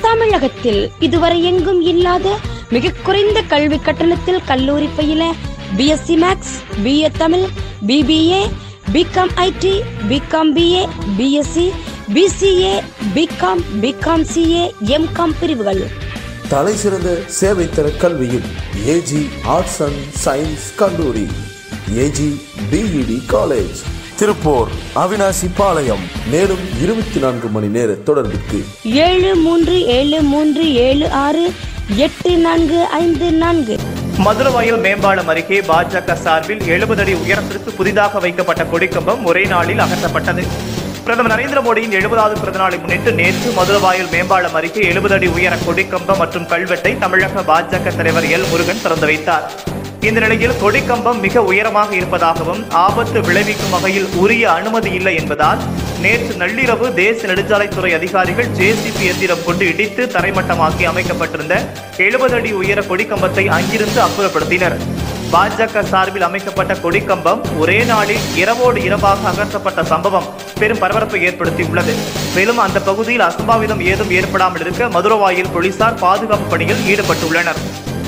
தமிழகத்தில் இதுவரை எங்கும் இல்லாத மிக குறைந்த கல்வி கட்டணத்தில் கல்லூரி பயில BSc maths BA Tamil BBA BCom IT BCom BA BSc BCA BCom BCom CA MCom பிரிவுகள் தலை சிறந்த சேவை தர கல்வியில் ஏஜி ஆர்ட்ஸ் அண்ட் சயின்ஸ் கல்லூரி AG BEd college Tiruppur Avinashi Palayam மேலும் இருபத்தி நான்கு மணி நேர தொடர்புக்கு ஏழு மூன்று ஏழு மூன்று ஏழு ஆறு எட்டு நான்கு ஐந்து நான்கு மதுரவாயல் மேம்பாலம் அருகே பாஜக சார்பில் எழுபது அடி உயரத்திற்கு புதிதாக வைக்கப்பட்ட கொடிக்கம்பம் ஒரே நாளில் அகற்றப்பட்டது பிரதமர் நரேந்திர மோடியின் எழுபதாவது பிறந்த நாளை முன்னிட்டு நேற்று மதுரவாயல் மேம்பாலம் அருகே எழுபது அடி உயர கொடிக்கம்பம் மற்றும் கல்வெட்டை தமிழக பாஜக தலைவர் எல் முருகன் திறந்து வைத்தார் இந்த நிலையில் கொடிக்கம்பம் மிக உயரமாக இருப்பதாகவும் ஆபத்து விளைவிக்கும் வகையில் உரிய அனுமதி இல்லை என்பதால் நேற்று நள்ளிரவு தேசிய நெடுஞ்சாலைத்துறை அதிகாரிகள் ஜேசிபி எந்திரம் கொண்டு இடித்து தரைமட்டமாக்கி அமைக்கப்பட்டிருந்த எழுபது அடி உயர கொடிக்கம்பத்தை அங்கிருந்து அப்புறப்படுத்தினர் பாஜக சார்பில் அமைக்கப்பட்ட கொடிக்கம்பம் ஒரே நாளில் இரவோடு இரவாக அகற்றப்பட்ட சம்பவம் பெரும் பரபரப்பை ஏற்படுத்தியுள்ளது மேலும் அந்த பகுதியில் அசம்பாவிதம் ஏதும் ஏற்படாமல் இருக்க மதுரவாயில் போலீசார் பாதுகாப்பு பணியில் ஈடுபட்டுள்ளனர்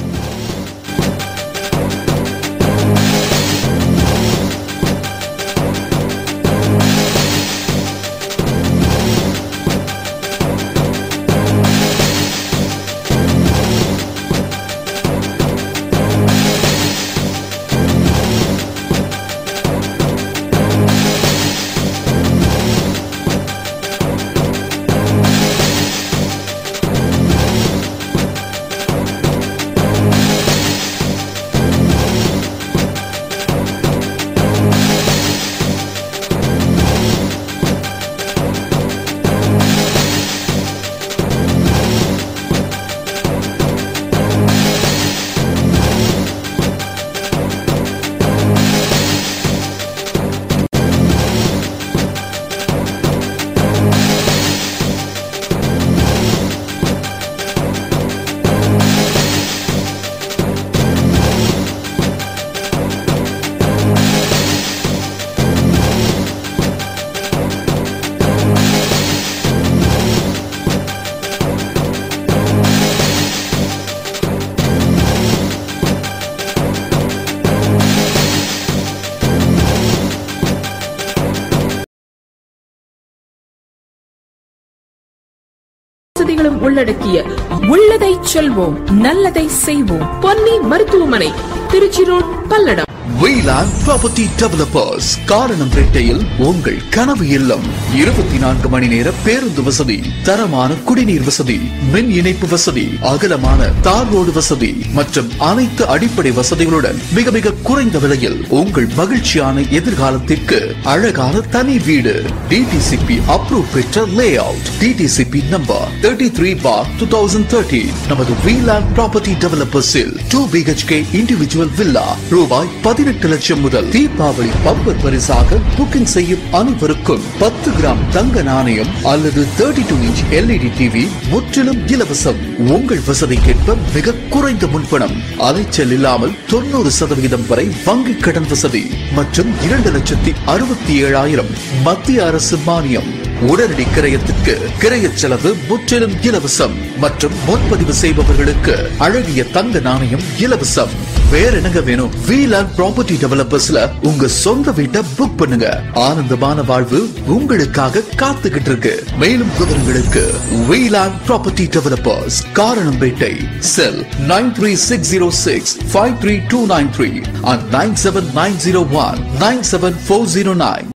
வசதிகளும் உள்ளடக்கிய உள்ளதை செல்வோம் நல்லதை செய்வோம் பொன்னி மருத்துவமனை Trichy road Palladam Veelan property developers காரணம் ரெட்டையில் உங்கள் கனவு இல்லம் இருபத்தி நான்கு மணி நேர பேருந்து வசதி தரமான குடிநீர் வசதி மின் இணைப்பு வசதி அகலமான தார் ரோடு வசதி மற்றும் அனைத்து அடிப்படை வசதிகளுடன் மிக மிக குறைந்த விலையில் உங்கள் மகிழ்ச்சியான எதிர்காலத்திற்கு அழகான தனி வீடு டிடிசிபி அப்ரூவ் பெற்ற layout DTCP number thirty three bar two thousand thirty நமது வீலான் ப்ராப்பர்ட்டி டெவலப்பர்ஸில் டூ பிஹெச்கே இண்டிவிஜுவல் வில்லா ரூபாய் பதினெட்டு லட்சம் முதல் தீபாவளி பம்பர் பரிசாக புக்கிங் செய்யும் அனைவருக்கும் பத்து கிராம் தங்க நாணயம் அல்லது thirty two inch LED TV முற்றிலும் இலவசம் உங்கள் வசதிக்கேற்ப மிக குறைந்த முன்பணம் அலைச்சல் இல்லாமல் தொண்ணூறு சதவிகிதம் வரை வங்கி கடன் வசதி மற்றும் இரண்டு லட்சத்தி அறுபத்தி ஏழாயிரம் மத்திய அரசு மானியம் உடனடி கிரயத்திற்கு கிரய செலவு முற்றிலும் இலவசம் மற்றும் முன்பதிவு செய்பவர்களுக்கு அழகிய தங்க நாணயம் இலவசம் வேற என்னங்க வேணும் வீலான் ப்ராப்பர்ட்டி டெவலப்பர்ஸ்ல உங்க சொந்த வீட்டை புக் பண்ணுங்க ஆனந்தமான வாழ்வு உங்களுக்காக காத்துக்கிட்டு இருக்கு மேலும் விவரங்களுக்கு Veelan property developers Karanampettai cell nine three six zero six five three two nine three and nine seven nine zero one nine seven four zero nine